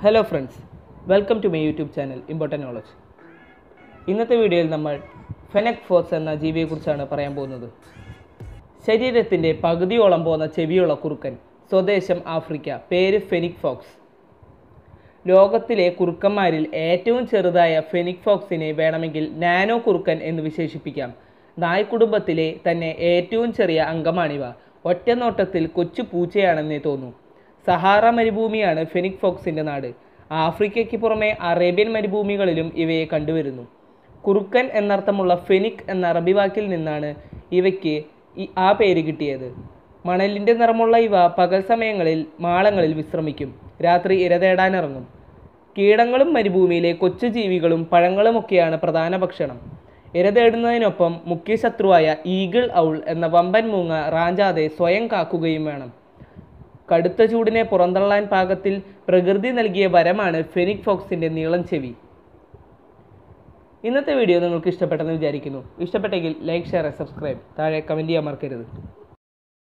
hello friends welcome to my YouTube channel important knowledge ഇന്നത്തെ വീഡിയോയിൽ നമ്മൾ ഫെനക് ഫോർസ് എന്ന ജീവിയെക്കുറിച്ചാണ് പറയാൻ പോകുന്നത് ശരീരത്തിൻ്റെ പകുതിയോളം പോകുന്ന ചെവിയുള്ള കുറുക്കൻ സ്വദേശം ആഫ്രിക്ക പേര് ഫെനിക് ഫോക്സ് ലോകത്തിലെ കുറുക്കന്മാരിൽ ഏറ്റവും ചെറുതായ ഫെനിക് ഫോക്സിനെ വേണമെങ്കിൽ നാനോ കുറുക്കൻ എന്ന് വിശേഷിപ്പിക്കാം നായ്ക്കുടുംബത്തിലെ തന്നെ ഏറ്റവും ചെറിയ അംഗമാണിവ ഒറ്റ നോട്ടത്തിൽ കൊച്ചു പൂച്ചയാണെന്നേ തോന്നൂ സഹാറ മരുഭൂമിയാണ് ഫെനിക് ഫോക്സിൻ്റെ നാട് ആഫ്രിക്കയ്ക്ക് പുറമെ അറേബ്യൻ മരുഭൂമികളിലും ഇവയെ കണ്ടുവരുന്നു കുറുക്കൻ എന്നർത്ഥമുള്ള ഫെനിക് എന്ന അറബി വാക്കിൽ നിന്നാണ് ഇവയ്ക്ക് ഈ ആ പേര് കിട്ടിയത് മണലിൻ്റെ നിറമുള്ള ഇവ പകൽ സമയങ്ങളിൽ മാളങ്ങളിൽ വിശ്രമിക്കും രാത്രി ഇര തേടാനിറങ്ങും കീടങ്ങളും മരുഭൂമിയിലെ കൊച്ചു ജീവികളും പഴങ്ങളുമൊക്കെയാണ് പ്രധാന ഭക്ഷണം ഇര തേടുന്നതിനൊപ്പം മുഖ്യ ശത്രുവായ ഈഗിൾ ഔൾ എന്ന വമ്പൻ മൂങ്ങ റാഞ്ചാതെ സ്വയം കാക്കുകയും വേണം കടുത്ത ചൂടിനെ പുറന്തള്ളാൻ പാകത്തിൽ പ്രകൃതി നൽകിയ വരമാണ് ഫെനിക് ഫോക്സിൻ്റെ നീളം ചെവി ഇന്നത്തെ വീഡിയോ നിങ്ങൾക്ക് ഇഷ്ടപ്പെട്ടെന്ന് വിചാരിക്കുന്നു ഇഷ്ടപ്പെട്ടെങ്കിൽ ലൈക്ക് ഷെയർ സബ്സ്ക്രൈബ് താഴെ കമൻറ്റ് ചെയ്യാൻ മറക്കരുത്